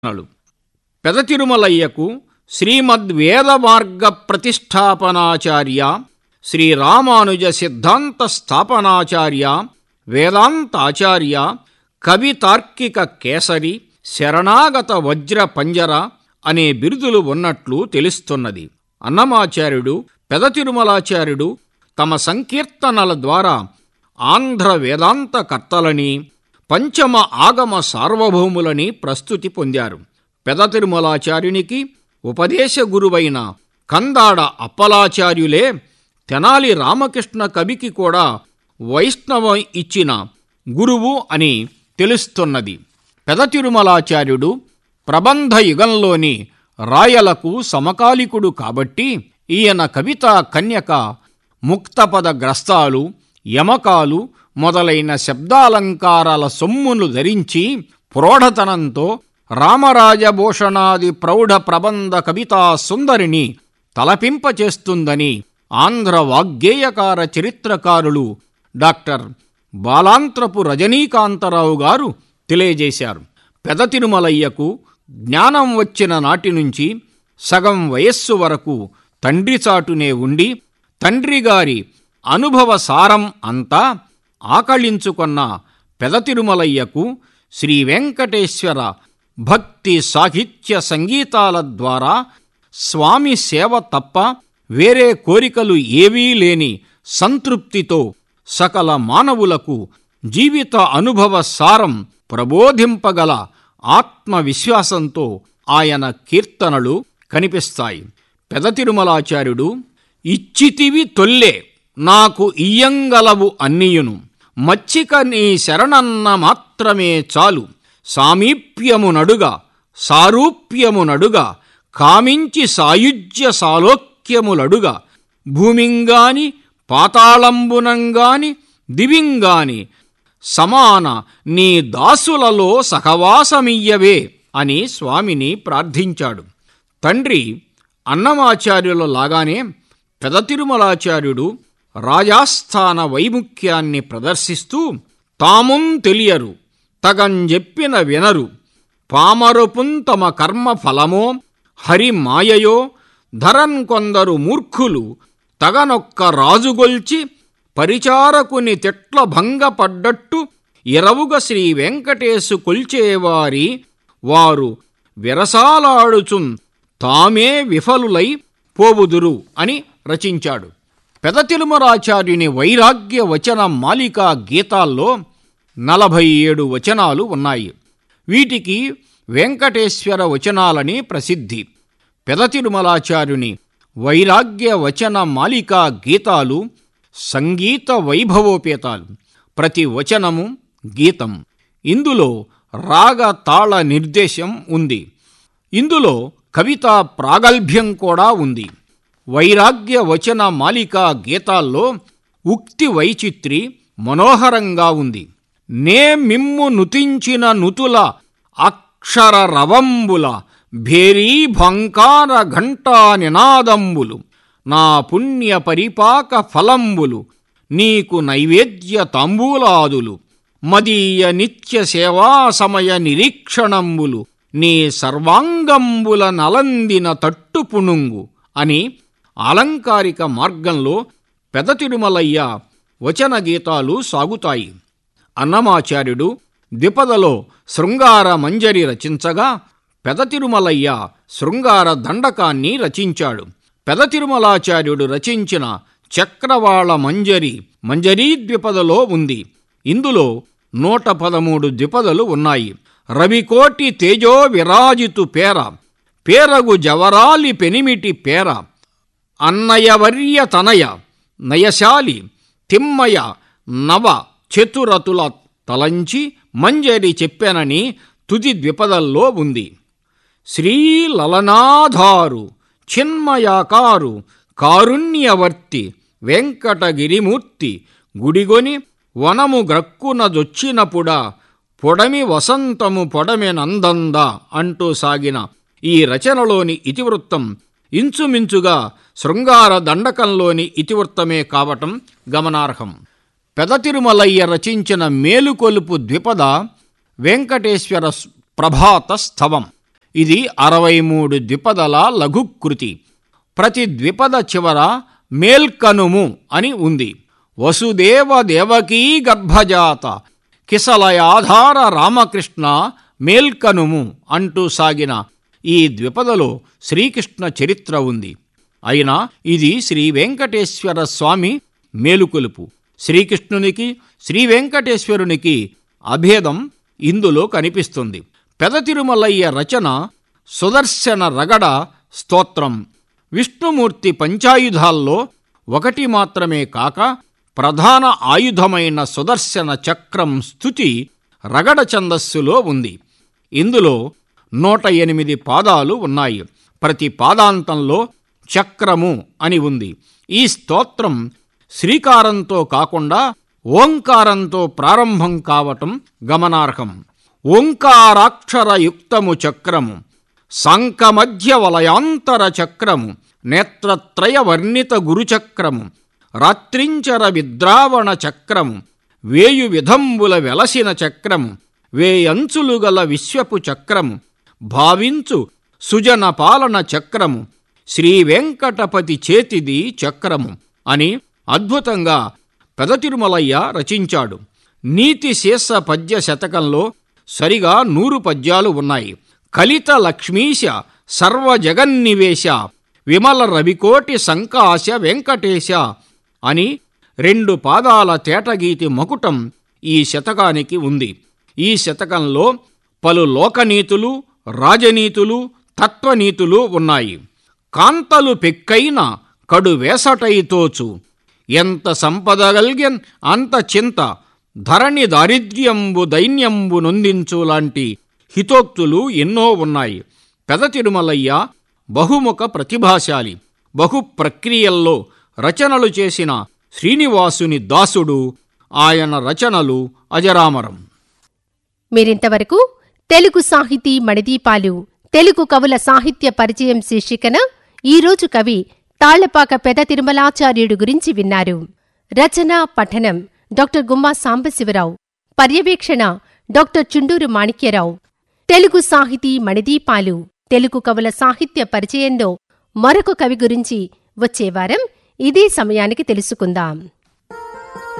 నలు పెద తిరుమలయ్యకు శ్రీమద్వేద మార్గ ప్రతిష్టాపనాచార్య శ్రీరామానుజ సిద్ధాంత స్థాపనాచార్య వేదాంతాచార్య కవితార్కిక కేసరి శరణాగత వజ్ర పంజర అనే బిరుదులు ఉన్నట్లు తెలుస్తున్నది అన్నమాచార్యుడు పెద తిరుమలాచార్యుడు తమ సంకీర్తనల ద్వారా ఆంధ్ర వేదాంత కర్తలని పంచమ ఆగమ సార్వభౌములని ప్రస్తుతి పొందారు పెద తిరుమలాచార్యునికి ఉపదేశ గురువైన కందాడ అప్పలాచార్యులే తెనాలి రామకృష్ణ కవికి కూడా వైష్ణవం ఇచ్చిన గురువు అని తెలుస్తున్నది పెద తిరుమలాచార్యుడు ప్రబంధ యుగంలోని రాయలకు సమకాలికుడు కాబట్టి ఈయన కవితా కన్యక ముక్తపద గ్రస్తాలు యమకాలు మొదలైన శబ్దాలంకారాల సొమ్మును ధరించి ప్రోఢతనంతో రామరాజభూషణాది ప్రౌఢ ప్రబంధ కవితా సుందరిని తలపింపచేస్తుందని ఆంధ్ర వాగ్గేయకార చరిత్రకారులు డాక్టర్ బాలాంత్రపు రజనీకాంతరావు గారు తెలియజేశారు పెద తిరుమలయ్యకు జ్ఞానం వచ్చిన నాటి నుంచి సగం వయస్సు వరకు తండ్రి చాటునే ఉండి తండ్రి గారి అనుభవ సారం అంతా ఆకళించుకొన్న పెద తిరుమలయ్యకు శ్రీ వెంకటేశ్వర భక్తి సాహిత్య సంగీతాల ద్వారా స్వామి సేవ తప్ప వేరే కోరికలు ఏవీ లేని సంతృప్తితో సకల మానవులకు జీవిత అనుభవ సారం ప్రబోధింపగల ఆత్మవిశ్వాసంతో ఆయన కీర్తనలు కనిపిస్తాయి పెద తిరుమలాచార్యుడు ఇచ్చితివి తొల్లే నాకు ఇయ్యంగలవు అన్నియును మచ్చిక నీ శరణన్న మాత్రమే చాలు సామీప్యము నడుగా సారూప్యము నడుగా కామించి సాయుజ్య సాలోక్యములడుగా భూమింగాని పాతాళంబునంగాని దివింగాని సమాన నీ దాసులలో సహవాసమియ్యవే అని స్వామిని ప్రార్థించాడు తండ్రి అన్నమాచార్యుల లాగానే పెద తిరుమలాచార్యుడు రాజాస్థాన వైముఖ్యాన్ని ప్రదర్శిస్తూ తామున్ తెలియరు తగంజెప్పిన వినరు పామరుపున్ తమ కర్మ ఫలమో హరి మాయయో ధరన్ కొందరు మూర్ఖులు తగనొక్క రాజుగొల్చి పరిచారకుని తెట్ల భంగపడ్డట్టు ఇరవుగ శ్రీ వెంకటేశు కొల్చేవారి వారు విరసాలాడుచున్ తామే విఫలులై పోవుదురు అని రచించాడు పెద తిరుమరాచార్యుని వైరాగ్య వచన మాలికా గీతాల్లో నలభై ఏడు వచనాలు ఉన్నాయి వీటికి వెంకటేశ్వర వచనాలని ప్రసిద్ధి పెద తిరుమలాచార్యుని వైరాగ్య వచన మాలికా గీతాలు సంగీత వైభవోపేతాలు ప్రతి వచనము గీతం ఇందులో రాగ తాళ నిర్దేశం ఉంది ఇందులో కవితా ప్రాగల్భ్యం కూడా ఉంది వైరాగ్య వచన మాలికా గీతాల్లో ఉక్తి వైచిత్రి మనోహరంగా ఉంది నే మిమ్ము నుతించిన నుతుల అక్షర రవంబుల భేరీ భంకార ఘంటా నినాదంబులు నా పుణ్య పరిపాక ఫలంబులు నీకు నైవేద్య తాంబూలాదులు మదీయ నిత్య సేవా సమయ నిరీక్షణంబులు నీ సర్వాంగంబుల నలందిన తట్టుపుణుంగు అని అలంకారిక మార్గంలో పెద తిరుమలయ్య వచన గీతాలు సాగుతాయి అన్నమాచార్యుడు ద్విపదలో శృంగార మంజరి రచించగా పెద తిరుమలయ్య శృంగార దండకాన్ని రచించాడు పెద తిరుమలాచార్యుడు రచించిన చక్రవాళ మంజరి మంజరీ ద్విపదలో ఉంది ఇందులో నూట పదమూడు ద్విపదలు ఉన్నాయి రవికోటి తేజో విరాజితు పేర పేరగు జవరాలి పెనిమిటి పేర అన్నయవర్య తనయ నయశాలి తిమ్మయ నవ చతురతుల తలంచి మంజరి చెప్పెనని తుది ద్విపదల్లో ఉంది శ్రీలలనాధారు చిన్మయాకారు కారుణ్యవర్తి వెంకటగిరిమూర్తి గుడిగొని వనము గ్రక్కునదొచ్చినప్పుడా పొడమి వసంతము పొడమెనందంద అంటూ సాగిన ఈ రచనలోని ఇతివృత్తం ఇంచుమించుగా శృంగార దండకంలోని ఇతివృత్తమే కావటం గమనార్హం పెద తిరుమలయ్య రచించిన మేలుకొలుపు ద్విపద వెంకటేశ్వర ప్రభాత స్థవం ఇది అరవై మూడు ద్విపదల లఘుకృతి ప్రతి ద్విపద చివర మేల్కనుము అని ఉంది వసుదేవ దేవకీ గర్భజాత కిసలయాధార రామకృష్ణ మేల్కనుము అంటూ సాగిన ఈ ద్విపదలో శ్రీకృష్ణ చరిత్ర ఉంది అయినా ఇది శ్రీ వెంకటేశ్వర స్వామి మేలుకొలుపు శ్రీకృష్ణునికి శ్రీ వెంకటేశ్వరునికి అభేదం ఇందులో కనిపిస్తుంది పెద తిరుమలయ్య రచన సుదర్శన రగడ స్తోత్రం విష్ణుమూర్తి పంచాయుధాల్లో ఒకటి మాత్రమే కాక ప్రధాన ఆయుధమైన సుదర్శన చక్రం స్థుతి రగడ ఛందస్సులో ఉంది ఇందులో నూట ఎనిమిది పాదాలు ఉన్నాయి ప్రతి పాదాంతంలో చక్రము అని ఉంది ఈ స్తోత్రం శ్రీకారంతో కాకుండా ఓంకారంతో ప్రారంభం కావటం గమనార్హం ఓంకారాక్షరయుక్తము చక్రము సంకమధ్య వలయాంతర చక్రము నేత్రత్రయ వర్ణిత గురుచక్రము రాత్రించర విద్రావణ చక్రము వేయు విధంబుల వెలసిన చక్రము వేయంచులు గల విశ్వపు చక్రము భావించు సుజన పాలన చక్రము శ్రీ వెంకటపతి చేతిది చక్రము అని అద్భుతంగా పెదతిరుమలయ్య రచించాడు నీతి శీర్ష పద్య శతకంలో సరిగా నూరు పద్యాలు ఉన్నాయి కలిత లక్ష్మీశ సర్వ జగన్నివేశ విమల రవికోటి సంకాశ వెంకటేశ అని రెండు పాదాల తేటగీతి మకుటం ఈ శతకానికి ఉంది ఈ శతకంలో పలు లోకనీతులు రాజనీతులు తత్వనీతులు ఉన్నాయి కాంతలు పెక్కైన కడు వేసటైతోచు ఎంత సంపదగల్గెన్ అంత చింత ధరణి దారిద్ర్యంబు దైన్యంబు నొందించు లాంటి హితోక్తులు ఎన్నో ఉన్నాయి పెద తిరుమలయ్య బహుముఖ ప్రతిభాశాలి బహు ప్రక్రియల్లో రచనలు చేసిన శ్రీనివాసుని దాసుడు ఆయన రచనలు అజరామరం మీరింతవరకు తెలుగు సాహితీ మణిదీపాలు తెలుగు కవుల సాహిత్య పరిచయం శీర్షికన ఈరోజు కవి తాళ్లపాక పెద తిరుమలాచార్యుడు గురించి విన్నారు రచన పఠనం డాక్టర్ గుమ్మా సాంబశివరావు పర్యవేక్షణ డాక్టర్ చుండూరు మాణిక్యరావు తెలుగు సాహితీ మణిదీపాలు తెలుగు కవుల సాహిత్య పరిచయంలో మరొక కవి గురించి వచ్చే వారం ఇదే సమయానికి తెలుసుకుందాం